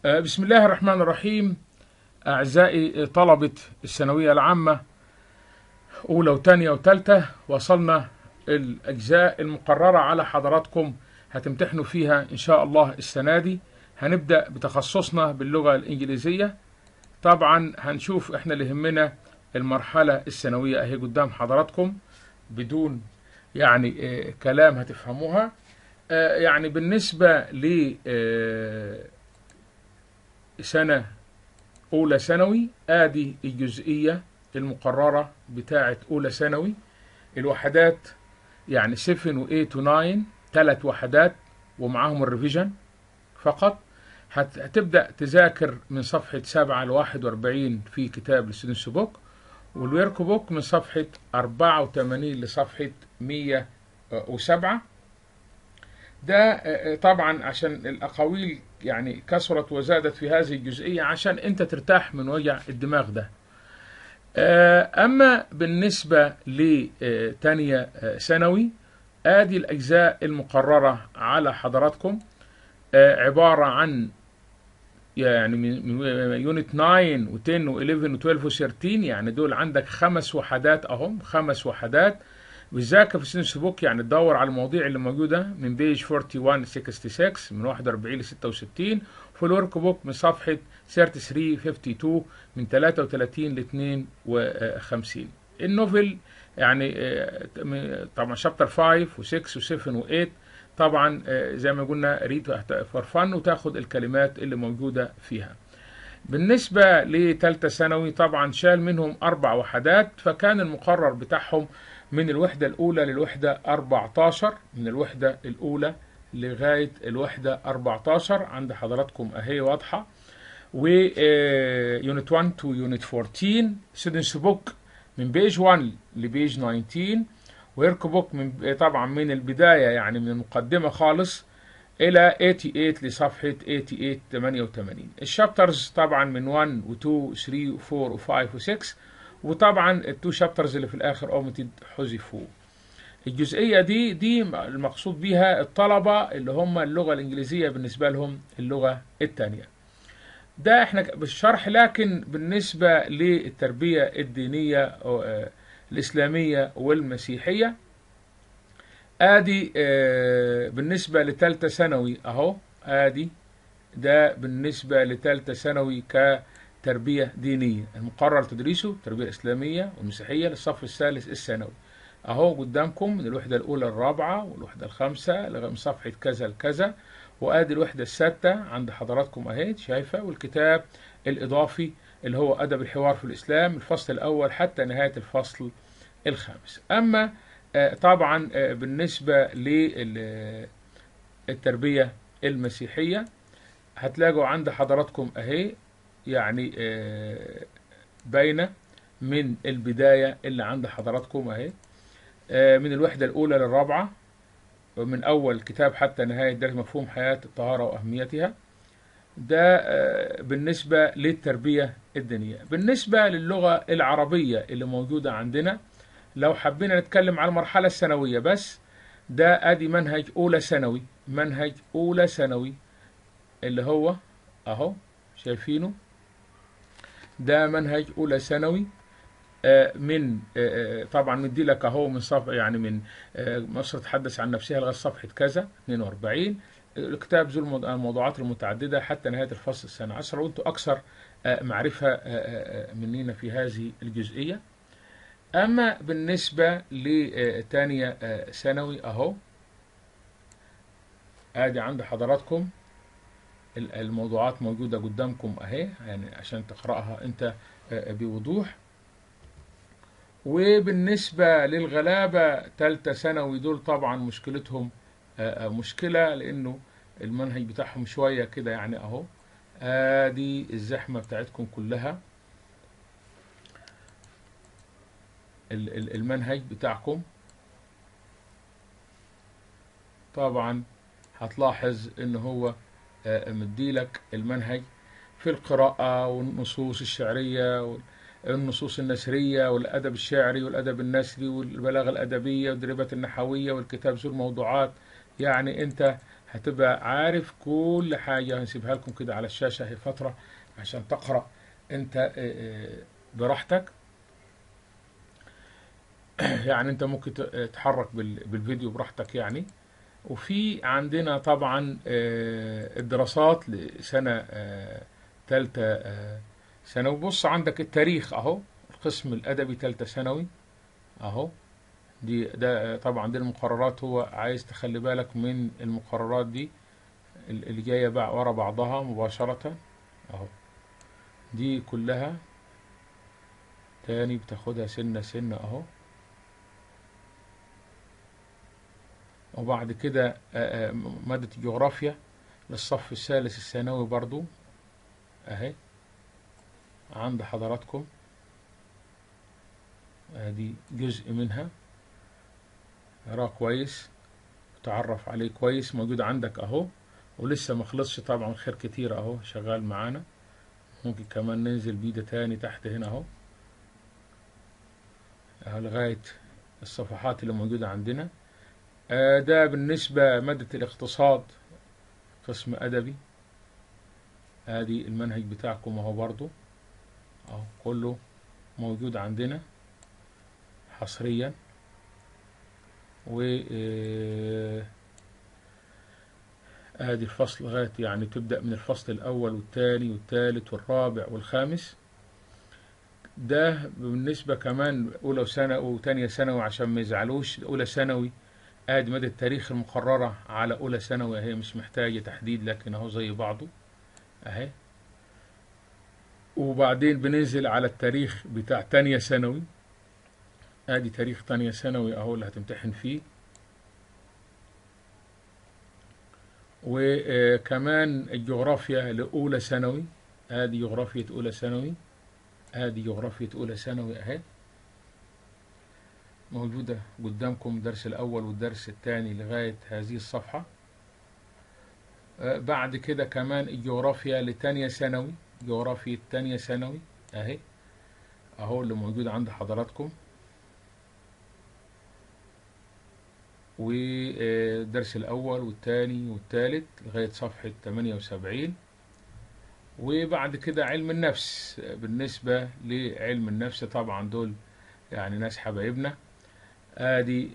آه، بسم الله الرحمن الرحيم أعزائي طلبة الثانوية العامة أولى وتانية وتالتة وصلنا الأجزاء المقررة على حضراتكم هتمتحنوا فيها إن شاء الله السنة دي هنبدأ بتخصصنا باللغة الإنجليزية طبعا هنشوف إحنا اللي يهمنا المرحلة الثانوية أهي قدام حضراتكم بدون يعني آه، كلام هتفهموها آه، يعني بالنسبة ل آه، سنة أولى ثانوي آدي الجزئية المقررة بتاعة أولى ثانوي الوحدات يعني 7 و 8 و 9 ثلاث وحدات ومعاهم الريفيجن فقط هت- هتبدأ تذاكر من صفحة 7 ل 41 في كتاب الستودنتس بوك والورك بوك من صفحة 84 لصفحة 107 ده آه، طبعا عشان الأقاويل يعني كثرت وزادت في هذه الجزئية عشان أنت ترتاح من وجع الدماغ ده آه، أما بالنسبة لتانية آه، ثانوي آدي الأجزاء المقررة على حضراتكم آه، عبارة عن يعني من من يونت 9 و10 و11 و12 و13 يعني دول عندك خمس وحدات اهم خمس وحدات بتذاكر في سنس بوك يعني تدور على المواضيع اللي موجوده من بيج 41 66 من 41 ل 66 في الورك بوك من صفحه 33 52 من 33 ل 52 النوفل يعني آه، طبعا شابتر 5 و6 و7 و8 طبعا آه، زي ما قلنا ريد فور فن وتاخد الكلمات اللي موجوده فيها بالنسبة لتالتة ثانوي طبعا شال منهم أربع وحدات فكان المقرر بتاعهم من الوحدة الأولى للوحدة 14 من الوحدة الأولى لغاية الوحدة 14 عند حضراتكم أهي واضحة و يونت 1 تو يونت 14 ستودنتس بوك من بيج 1 لبيج 19 ويرك بوك من طبعا من البداية يعني من المقدمة خالص إلى 88 لصفحة 88 88 الشابترز طبعا من 1 و2 و3 و4 و5 و6 وطبعا التو شابترز اللي في الآخر أومتد حذفوا الجزئية دي دي المقصود بيها الطلبة اللي هم اللغة الإنجليزية بالنسبة لهم اللغة الثانية ده احنا بالشرح لكن بالنسبة للتربية الدينية آه، الإسلامية والمسيحية ادي آه، بالنسبة لتالتة ثانوي اهو ادي ده بالنسبة لتالتة ثانوي كتربية دينية المقرر تدريسه التربية الإسلامية والمسيحية للصف الثالث الثانوي اهو قدامكم من الوحدة الأولى الرابعة والوحدة الخامسة لغاية من صفحة كذا لكذا وادي الوحدة السادسة عند حضراتكم اهي شايفة والكتاب الإضافي اللي هو أدب الحوار في الإسلام الفصل الأول حتى نهاية الفصل الخامس أما آه، طبعا آه، بالنسبة للتربية المسيحية هتلاقوا عند حضراتكم اهي يعني آه، باينة من البداية اللي عند حضراتكم اهي آه، من الوحدة الأولى للرابعة ومن أول كتاب حتى نهاية درس مفهوم حياة الطهارة وأهميتها ده آه، بالنسبة للتربية الدينية بالنسبة للغة العربية اللي موجودة عندنا لو حبينا نتكلم على المرحلة الثانوية بس ده ادي منهج اولى ثانوي منهج اولى ثانوي اللي هو اهو شايفينه ده منهج اولى ثانوي آه، من آه، آه، طبعا مدي لك اهو من صف يعني من آه، مصر تحدث عن نفسها لغايه صفحه كذا 42 الكتاب ذو الموض- الموضوعات المتعدده حتى نهايه الفصل السنه 10 وانتم اكثر آه، معرفه آه، آه، آه، مننا في هذه الجزئيه اما بالنسبه لتانية آه، ثانوي اهو ادي عند حضراتكم ال- الموضوعات موجوده قدامكم اهي يعني عشان تقراها انت آه، بوضوح وبالنسبه للغلابه تالتة ثانوي دول طبعا مشكلتهم آه، آه، مشكله لانه المنهج بتاعهم شويه كده يعني اهو ادي الزحمه بتاعتكم كلها ال- ال- المنهج بتاعكم طبعا هتلاحظ ان هو آه، مديلك المنهج في القراءة والنصوص الشعرية والنصوص النثرية والأدب الشعري والأدب النثري والبلاغة الأدبية والدربات النحوية والكتاب ذو الموضوعات يعني أنت هتبقى عارف كل حاجة هنسيبها لكم كده على الشاشة هي فترة عشان تقرأ انت آه، آه، براحتك يعني انت ممكن ت- تتحرك بال- بالفيديو براحتك يعني وفي عندنا طبعا آه، الدراسات لسنة ثالثة ثانوي بص عندك التاريخ اهو القسم الادبي ثالثة ثانوي اهو دي ده طبعا دي المقررات هو عايز تخلي بالك من المقررات دي ال- اللي جايه بقى ورا بعضها مباشرة اهو دي كلها تاني بتاخدها سنة سنة اهو وبعد كده آه، آه، مادة الجغرافيا للصف الثالث الثانوي برضو اهي عند حضراتكم ادي جزء منها اقراه كويس تعرف عليه كويس موجود عندك اهو ولسه ما خلصش طبعا خير كتير اهو شغال معانا ممكن كمان ننزل بيه ده تاني تحت هنا اهو اهو لغاية الصفحات اللي موجودة عندنا آه، ده بالنسبة مادة الاقتصاد قسم أدبي ادي المنهج بتاعكم اهو برضو اهو كله موجود عندنا حصريا و آه، ادي الفصل لغاية يعني تبدأ من الفصل الأول والثاني والثالث والرابع والخامس ده بالنسبة كمان أولى وثانوي وتانية ثانوي عشان ما يزعلوش أولى ثانوي ادي مادة التاريخ المقررة على أولى ثانوي هي مش محتاجة تحديد لكن أهو زي بعضه أهي وبعدين بننزل على التاريخ بتاع تانية ثانوي ادي تاريخ تانية ثانوي اهو اللي هتمتحن فيه وكمان الجغرافيا لأولى ثانوي ادي جغرافية أولى ثانوي ادي جغرافية أولى ثانوي اهي موجودة قدامكم الدرس الأول والدرس الثاني لغاية هذه الصفحة آه، بعد كده كمان الجغرافيا لتانية ثانوي جغرافية تانية ثانوي اهي اهو اللي موجود عند حضراتكم والدرس الأول والثاني والثالث لغاية صفحة 78 وبعد كده علم النفس بالنسبة لعلم النفس طبعا دول يعني ناس حبايبنا ادي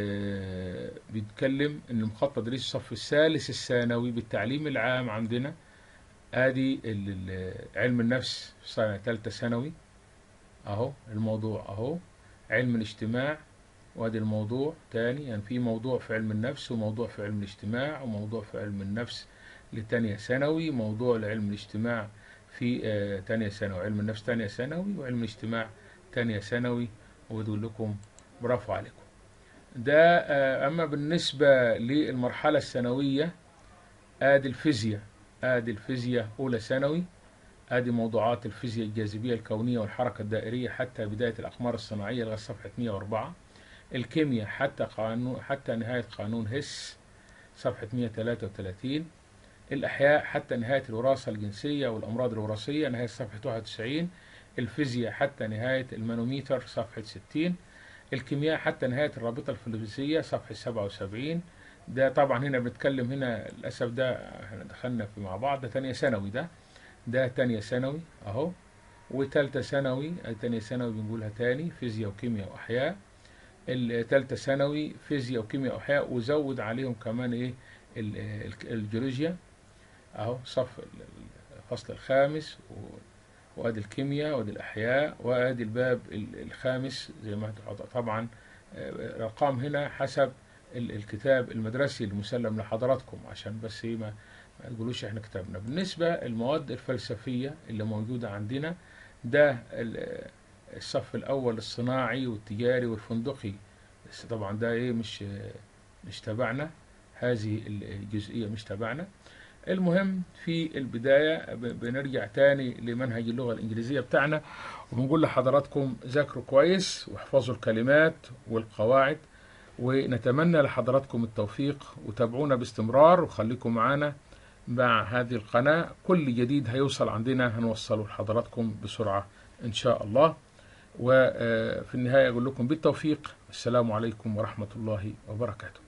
آه، بيتكلم ان مخطط تدريس الصف الثالث الثانوي بالتعليم العام عندنا ادي ال- ال- علم النفس في سنة ثالثة ثانوي اهو الموضوع اهو علم الاجتماع وادي الموضوع تاني يعني في موضوع في علم النفس وموضوع في علم الاجتماع وموضوع في علم النفس لتانية ثانوي موضوع لعلم الاجتماع في آه، تانية ثانوي علم النفس تانية ثانوي وعلم الاجتماع تانية ثانوي وبقول لكم برافو عليكم ده آه، أما بالنسبة للمرحلة الثانوية آدي الفيزياء آدي الفيزياء أولى ثانوي آدي موضوعات الفيزياء الجاذبية الكونية والحركة الدائرية حتى بداية الأقمار الصناعية لغاية صفحة 104 الكيمياء حتى قانون حتى نهاية قانون هس صفحة 133 الأحياء حتى نهاية الوراثة الجنسية والأمراض الوراثية نهاية صفحة 91 الفيزياء حتى نهاية المانوميتر صفحة 60 الكيمياء حتى نهاية الرابطة الفلزية صفحة 77 ده طبعا هنا بنتكلم هنا للأسف ده احنا دخلنا في مع بعض ده تانية ثانوي ده ده تانية ثانوي أهو وتالتة ثانوي تانية ثانوي بنقولها تاني فيزياء وكيمياء وأحياء التالتة ثانوي فيزياء وكيمياء وأحياء وزود عليهم كمان إيه ال- ال- الجيولوجيا أهو صف ال- الفصل الخامس و- وادي الكيمياء وادي الأحياء وادي الباب ال- الخامس زي ما هت- طبعا آه، الأرقام هنا حسب ال- الكتاب المدرسي المسلم لحضراتكم عشان بس إيه ما ما تقولوش احنا كتبنا بالنسبة المواد الفلسفية اللي موجودة عندنا ده ال- الصف الأول الصناعي والتجاري والفندقي بس طبعا ده ايه مش مش تبعنا هذه الجزئية مش تبعنا المهم في البداية ب- بنرجع تاني لمنهج اللغة الإنجليزية بتاعنا وبنقول لحضراتكم ذاكروا كويس واحفظوا الكلمات والقواعد ونتمنى لحضراتكم التوفيق وتابعونا باستمرار وخليكم معانا مع هذه القناة كل جديد هيوصل عندنا هنوصله لحضراتكم بسرعة إن شاء الله وفي النهاية أقول لكم بالتوفيق السلام عليكم ورحمة الله وبركاته